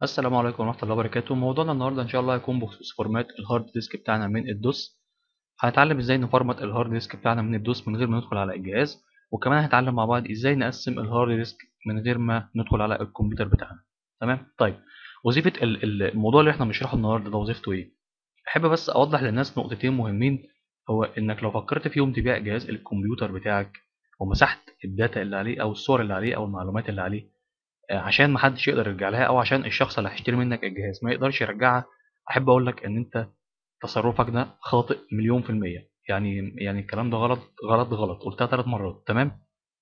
السلام عليكم ورحمة الله وبركاته موضوعنا النهاردة إن شاء الله هيكون بخصوص فورمات الهارد ديسك بتاعنا من الدوس هنتعلم إزاي نفرمت الهارد ديسك بتاعنا من الدوس من غير ما ندخل على الجهاز وكمان هنتعلم مع بعض إزاي نقسم الهارد ديسك من غير ما ندخل على الكمبيوتر بتاعنا تمام طيب وظيفة ال- ال- الموضوع اللي احنا بنشرحه النهاردة ده وظيفته إيه أحب بس أوضح للناس نقطتين مهمين هو إنك لو فكرت في يوم تبيع جهاز الكمبيوتر بتاعك ومسحت الداتا اللي عليه أو الصور اللي عليه أو المعلومات اللي عليه عشان محدش يقدر يرجع لها او عشان الشخص اللي هيشتري منك الجهاز ما يقدرش يرجعها احب اقول لك ان انت تصرفك ده خاطئ مليون في المية يعني يعني الكلام ده غلط غلط غلط قلتها ثلاث مرات تمام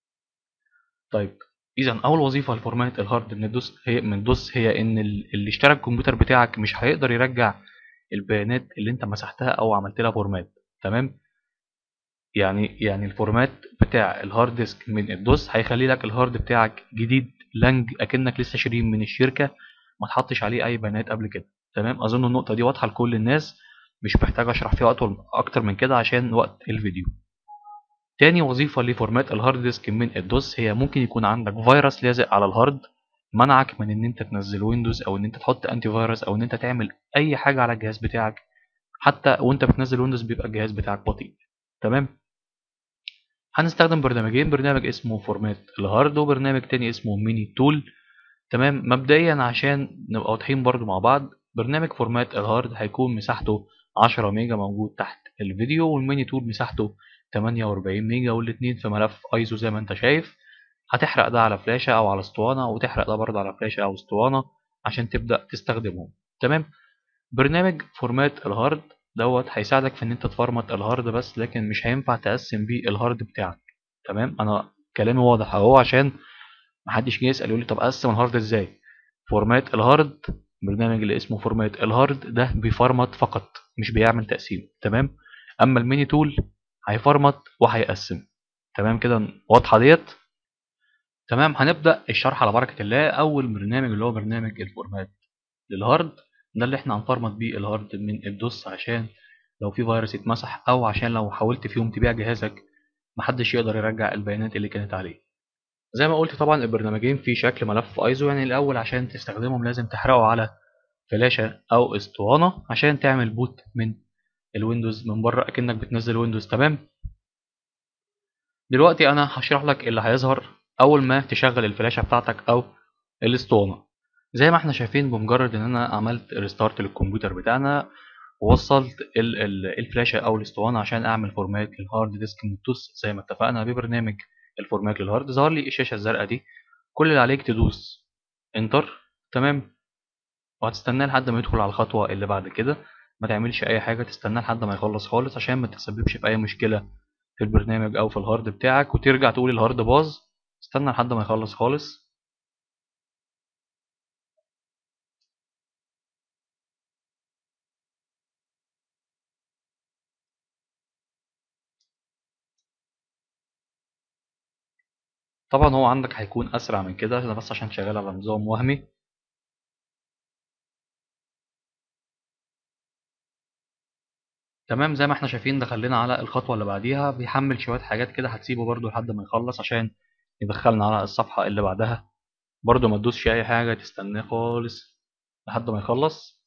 طيب اذا اول وظيفه لفورمات الهارد من الدوس هي من الدوس هي ان ال- اللي اشترى الكمبيوتر بتاعك مش هيقدر يرجع البيانات اللي انت مسحتها او عملت لها فورمات تمام يعني يعني الفورمات بتاع الهارد ديسك من الدوس هيخلي لك الهارد بتاعك جديد لانج اكنك لسه شاريه من الشركه ما تحطش عليه اي بيانات قبل كده تمام اظن النقطه دي واضحه لكل الناس مش محتاج اشرح فيها وقت اكتر من كده عشان وقت الفيديو تاني وظيفه لفورمات الهارد ديسك من الدوس هي ممكن يكون عندك فيروس لازق على الهارد منعك من ان انت تنزل ويندوز او ان انت تحط انتي فيروس او ان انت تعمل اي حاجه على الجهاز بتاعك حتى وانت بتنزل ويندوز بيبقى الجهاز بتاعك بطيء تمام هنستخدم برنامجين برنامج اسمه فورمات الهارد وبرنامج تاني اسمه ميني تول تمام مبدئيا عشان نبقى واضحين برضو مع بعض برنامج فورمات الهارد هيكون مساحته 10 ميجا موجود تحت الفيديو والميني تول مساحته 48 ميجا والاتنين في ملف ايزو زي ما انت شايف هتحرق ده على فلاشة او على اسطوانة وتحرق ده برضه على فلاشة او اسطوانة عشان تبدأ تستخدمهم تمام برنامج فورمات الهارد دوت هيساعدك في ان انت تفرمت الهارد بس لكن مش هينفع تقسم بيه الهارد بتاعك تمام انا كلامي واضح اهو عشان محدش يجي يسال يقول لي طب اقسم الهارد ازاي فورمات الهارد البرنامج اللي اسمه فورمات الهارد ده بيفرمت فقط مش بيعمل تقسيم تمام اما الميني تول هيفرمت وهيقسم تمام كده واضحه ديت تمام هنبدا الشرح على بركه الله اول برنامج اللي هو برنامج الفورمات للهارد ده اللي احنا هنفرمت بيه الهارد من الدوس عشان لو في فيروس اتمسح او عشان لو حاولت في يوم تبيع جهازك محدش يقدر يرجع البيانات اللي كانت عليه زي ما قلت طبعا البرنامجين في شكل ملف ايزو يعني الاول عشان تستخدمهم لازم تحرقه على فلاشة او اسطوانة عشان تعمل بوت من الويندوز من بره اكنك بتنزل ويندوز تمام دلوقتي انا هشرح لك اللي هيظهر اول ما تشغل الفلاشة بتاعتك او الاسطوانة زي ما احنا شايفين بمجرد ان انا عملت ريستارت للكمبيوتر بتاعنا ووصلت ال- ال- الفلاشة او الاسطوانة عشان اعمل فورمات للهارد ديسك من التوس زي ما اتفقنا ببرنامج الفورمات للهارد ظهر لي الشاشة الزرقاء دي كل اللي عليك تدوس انتر تمام وهتستناه لحد ما يدخل على الخطوة اللي بعد كده ما تعملش اي حاجة تستناه لحد ما يخلص خالص عشان ما تسببش في اي مشكلة في البرنامج او في الهارد بتاعك وترجع تقول الهارد باظ استنى لحد ما يخلص خالص طبعا هو عندك هيكون اسرع من كده انا بس عشان شغال على نظام وهمي تمام زي ما احنا شايفين دخلنا على الخطوة اللي بعديها بيحمل شوية حاجات كده هتسيبه برضو لحد ما يخلص عشان يدخلنا على الصفحة اللي بعدها برضو ما تدوسش اي حاجة تستناه خالص لحد ما يخلص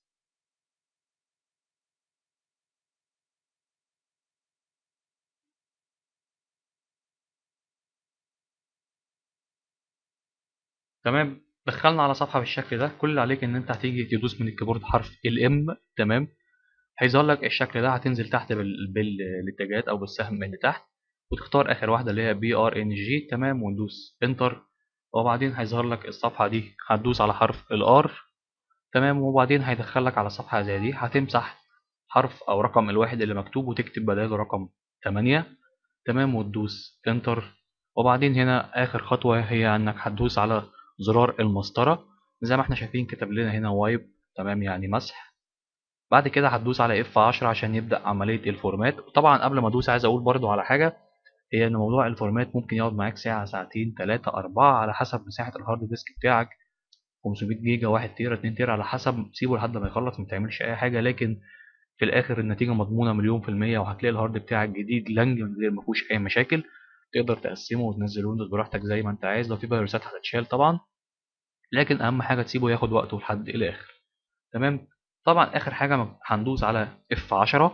تمام دخلنا على صفحة بالشكل ده كل اللي عليك ان انت هتيجي تدوس من الكيبورد حرف الام تمام هيظهر لك الشكل ده هتنزل تحت بال... بالاتجاهات او بالسهم اللي تحت وتختار اخر واحده اللي هي بي ار ان جي تمام وندوس انتر وبعدين هيظهر لك الصفحه دي هتدوس على حرف الار تمام وبعدين هيدخلك على صفحه زي دي هتمسح حرف او رقم الواحد اللي مكتوب وتكتب بداله رقم 8 تمام وتدوس انتر وبعدين هنا اخر خطوه هي انك هتدوس على زرار المسطره زي ما احنا شايفين كتب لنا هنا وايب تمام يعني مسح بعد كده هتدوس على F10 عشان يبدأ عملية الفورمات طبعا قبل ما ادوس عايز اقول برضو على حاجة هي ان موضوع الفورمات ممكن يقعد معاك ساعة ساعتين تلاتة أربعة على حسب مساحة الهارد ديسك بتاعك 500 جيجا 1 تيرا 2 تيرا على حسب سيبه لحد ما يخلص ما تعملش اي حاجة لكن في الاخر النتيجة مضمونة مليون في المية وهتلاقي الهارد بتاعك جديد لانج من غير ما فيهوش اي مشاكل تقدر تقسمه وتنزل ويندوز براحتك زي ما انت عايز لو في فيروسات هتتشال طبعا لكن اهم حاجه تسيبه ياخد وقته لحد الاخر تمام طبعا اخر حاجه هندوس على F10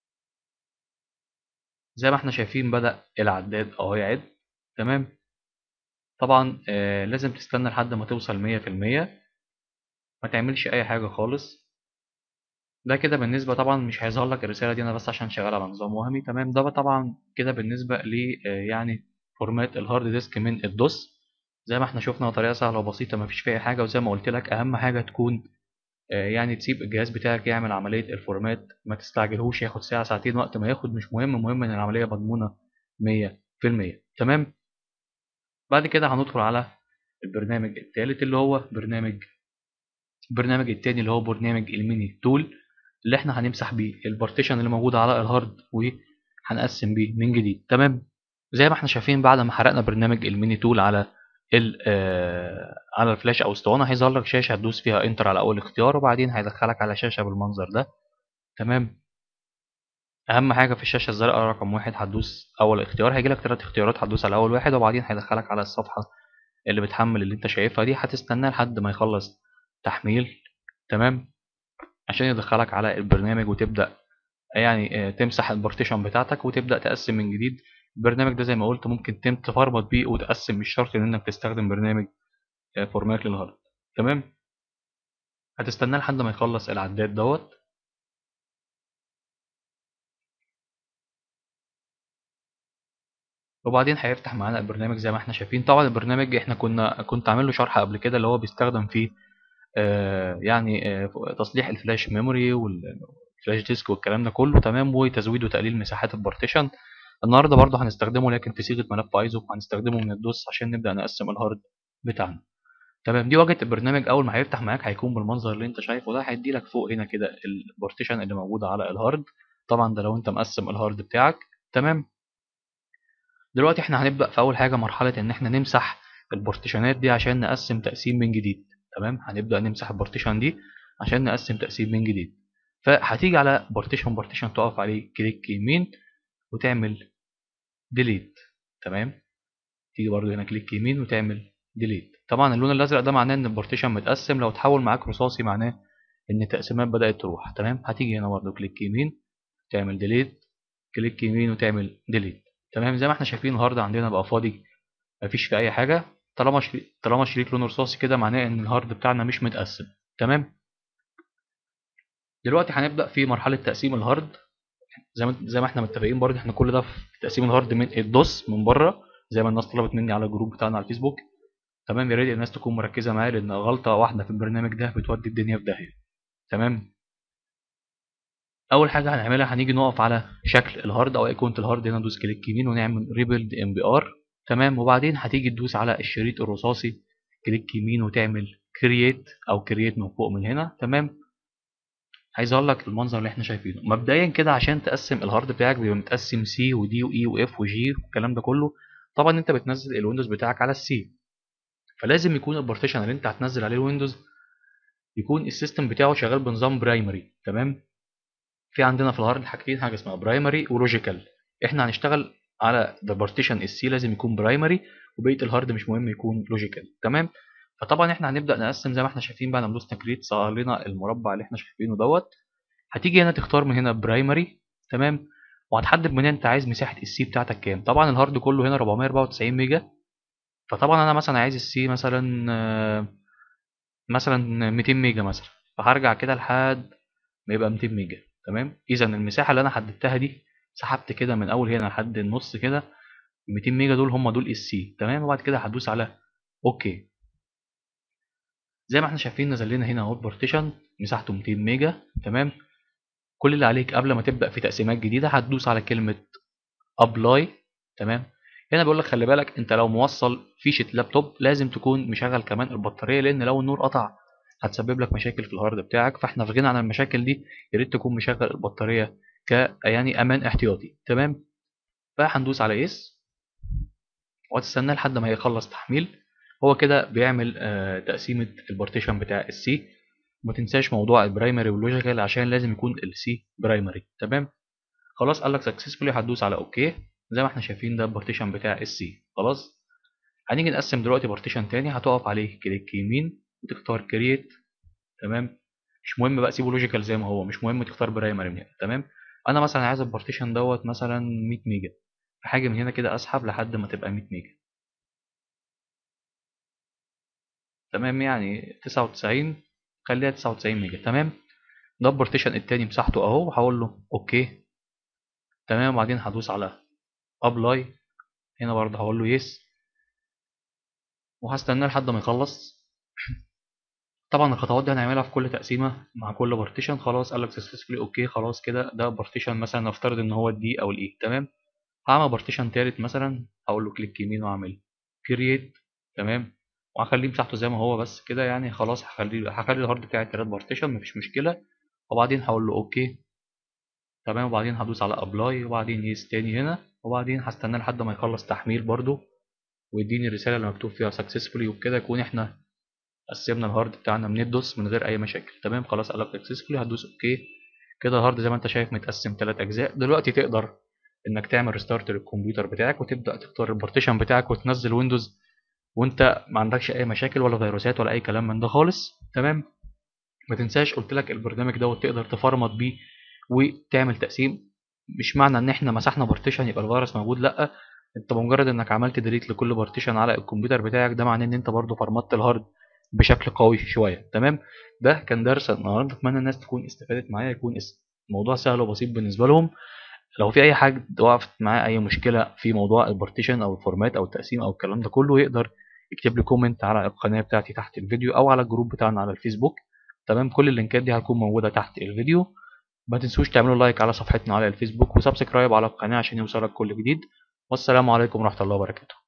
زي ما احنا شايفين بدأ العداد اهو يعد تمام طبعا آه لازم تستنى لحد ما توصل مية في المية ما تعملش اي حاجة خالص ده كده بالنسبة طبعا مش هيظهر لك الرسالة دي انا بس عشان شغال على نظام وهمي تمام ده طبعا كده بالنسبة ل آه يعني فورمات الهارد ديسك من الدوس زي ما احنا شفنا طريقة سهلة وبسيطة مفيش فيها حاجة وزي ما قلت لك اهم حاجة تكون آه يعني تسيب الجهاز بتاعك يعمل عملية الفورمات ما تستعجلهوش ياخد ساعة ساعتين وقت ما ياخد مش مهم مهم ان العملية مضمونة مية في المية تمام بعد كده هندخل على البرنامج الثالث اللي هو برنامج البرنامج التاني اللي هو برنامج الميني تول اللي احنا هنمسح بيه البارتيشن اللي موجود على الهارد وهنقسم بيه من جديد تمام زي ما احنا شايفين بعد ما حرقنا برنامج الميني تول على ال آه على الفلاش او اسطوانه هيظهر لك شاشه هتدوس فيها انتر على اول اختيار وبعدين هيدخلك على شاشه بالمنظر ده تمام اهم حاجه في الشاشه الزرقاء رقم واحد هتدوس اول اختيار هيجيلك ثلاث اختيارات هتدوس على اول واحد وبعدين هيدخلك على الصفحه اللي بتحمل اللي انت شايفها دي هتستناه لحد ما يخلص تحميل تمام عشان يدخلك على البرنامج وتبدا يعني تمسح البارتيشن بتاعتك وتبدا تقسم من جديد البرنامج ده زي ما قلت ممكن تفرمط بيه وتقسم مش شرط ان انك تستخدم برنامج فورمات للهارد تمام هتستناه لحد ما يخلص العداد دوت وبعدين هيفتح معانا البرنامج زي ما احنا شايفين طبعا البرنامج احنا كنا كنت عامل له شرح قبل كده اللي هو بيستخدم فيه آه يعني آه تصليح الفلاش ميموري والفلاش ديسك والكلام ده كله تمام وتزويد وتقليل مساحات البارتيشن النهارده برضه هنستخدمه لكن في صيغه ملف ايزو هنستخدمه من الدوس عشان نبدا نقسم الهارد بتاعنا تمام دي واجهه البرنامج اول ما هيفتح معاك هيكون بالمنظر اللي انت شايفه ده هيدي لك فوق هنا كده البارتيشن اللي موجوده على الهارد طبعا ده لو انت مقسم الهارد بتاعك تمام دلوقتي احنا هنبدأ في أول حاجة مرحلة إن احنا نمسح البارتيشنات دي عشان نقسم تقسيم من جديد تمام هنبدأ نمسح البارتيشن دي عشان نقسم تقسيم من جديد فهتيجي على بارتيشن بارتيشن تقف عليه كليك يمين وتعمل ديليت تمام تيجي برضو هنا كليك يمين وتعمل ديليت طبعا اللون الأزرق ده معناه إن البارتيشن متقسم لو اتحول معاك رصاصي معناه إن التقسيمات بدأت تروح تمام هتيجي هنا برضو كليك يمين تعمل ديليت كليك يمين وتعمل ديليت تمام زي ما احنا شايفين الهارد عندنا بقى فاضي مفيش فيه اي حاجه طالما شريك طالما شريك لون رصاصي كده معناه ان الهارد بتاعنا مش متقسم تمام دلوقتي هنبدا في مرحله تقسيم الهارد زي ما زي ما احنا متفقين برضه احنا كل ده في تقسيم الهارد من الدوس من بره زي ما الناس طلبت مني على الجروب بتاعنا على الفيسبوك تمام يا ريت الناس تكون مركزه معايا لان غلطه واحده في البرنامج ده بتودي الدنيا في داهيه تمام اول حاجه هنعملها هنيجي نقف على شكل الهارد او ايقونه الهارد هنا ندوس كليك يمين ونعمل ريبيلد ام بي ار تمام وبعدين هتيجي تدوس على الشريط الرصاصي كليك يمين وتعمل كرييت او كرييت من فوق من هنا تمام هيظهر لك المنظر اللي احنا شايفينه مبدئيا كده عشان تقسم الهارد بتاعك بيبقى متقسم سي ودي واي واف وجي والكلام ده كله طبعا انت بتنزل الويندوز بتاعك على السي فلازم يكون البارتيشن اللي انت هتنزل عليه الويندوز يكون السيستم بتاعه شغال بنظام برايمري تمام في عندنا في الهارد حاجتين حاجه اسمها برايمري ولوجيكال احنا هنشتغل على ذا بارتيشن السي لازم يكون برايمري وبقيه الهارد مش مهم يكون لوجيكال تمام فطبعا احنا هنبدا نقسم زي ما احنا شايفين بعد ما دوسنا كريت ظهر لنا المربع اللي احنا شايفينه دوت هتيجي هنا تختار من هنا برايمري تمام وهتحدد من هنا انت عايز مساحه السي بتاعتك كام طبعا الهارد كله هنا 494 ميجا فطبعا انا مثلا عايز السي مثلا مثلا 200 ميجا مثلا فهرجع كده لحد ما يبقى 200 ميجا تمام اذا المساحه اللي انا حددتها دي سحبت كده من اول هنا لحد النص كده 200 ميجا دول هم دول السي تمام وبعد كده هدوس على اوكي زي ما احنا شايفين نزل لنا هنا اهو بارتيشن مساحته 200 ميجا تمام كل اللي عليك قبل ما تبدا في تقسيمات جديده هتدوس على كلمه ابلاي تمام هنا بيقول لك خلي بالك انت لو موصل فيشه لابتوب لازم تكون مشغل كمان البطاريه لان لو النور قطع هتسبب لك مشاكل في الهارد بتاعك فاحنا في غنى عن المشاكل دي يا ريت تكون مشغل البطاريه ك يعني امان احتياطي تمام فهندوس على يس وهتستنى لحد ما يخلص تحميل هو كده بيعمل آه تقسيمه البارتيشن بتاع السي وما تنساش موضوع البرايمري واللوجيكال عشان لازم يكون السي برايمري تمام خلاص قال لك سكسسفولي هتدوس على اوكي زي ما احنا شايفين ده البارتيشن بتاع السي خلاص هنيجي نقسم دلوقتي بارتيشن تاني هتقف عليه كليك يمين وتختار كرييت تمام مش مهم بقى سيبه لوجيكال زي ما هو مش مهم تختار برايمري من هنا تمام انا مثلا عايز البارتيشن دوت مثلا 100 ميجا فحاجه من هنا كده اسحب لحد ما تبقى 100 ميجا تمام يعني 99 خليها 99 ميجا تمام ده البارتيشن التاني مساحته اهو وهقول له اوكي تمام وبعدين هدوس على ابلاي هنا برضه هقول له يس وهستناه لحد ما يخلص طبعا الخطوات دي هنعملها في كل تقسيمه مع كل بارتيشن خلاص قال لك سكسسفولي اوكي خلاص كده ده بارتيشن مثلا نفترض ان هو الدي او الاي تمام هعمل بارتيشن تالت مثلا هقول له كليك يمين واعمل كرييت تمام وهخليه مساحته زي ما هو بس كده يعني خلاص هخليه هخلي الهارد بتاعي تلات بارتيشن مفيش مشكله وبعدين هقول له اوكي تمام وبعدين هدوس على ابلاي وبعدين يس تاني هنا وبعدين هستناه لحد ما يخلص تحميل برضو ويديني الرساله اللي مكتوب فيها سكسسفولي وبكده يكون احنا قسمنا الهارد بتاعنا من الدوس من غير اي مشاكل تمام خلاص قلب سكسسفولي هتدوس اوكي كده الهارد زي ما انت شايف متقسم ثلاث اجزاء دلوقتي تقدر انك تعمل ريستارت للكمبيوتر بتاعك وتبدا تختار البارتيشن بتاعك وتنزل ويندوز وانت ما عندكش اي مشاكل ولا فيروسات ولا اي كلام من ده خالص تمام ما تنساش قلت لك البرنامج دوت تقدر تفرمط بيه وتعمل تقسيم مش معنى ان احنا مسحنا بارتيشن يبقى الفيروس موجود لا انت بمجرد انك عملت ديليت لكل بارتيشن على الكمبيوتر بتاعك ده معناه ان انت برضو فرمطت الهارد بشكل قوي شويه تمام ده كان درس النهارده اتمنى الناس تكون استفادت معايا يكون الموضوع سهل وبسيط بالنسبه لهم لو في اي حاجه وقفت معاه اي مشكله في موضوع البارتيشن او الفورمات او التقسيم او الكلام ده كله يقدر يكتب لي كومنت على القناه بتاعتي تحت الفيديو او على الجروب بتاعنا على الفيسبوك تمام كل اللينكات دي هتكون موجوده تحت الفيديو ما تنسوش تعملوا لايك على صفحتنا على الفيسبوك وسبسكرايب على القناه عشان يوصلك كل جديد والسلام عليكم ورحمه الله وبركاته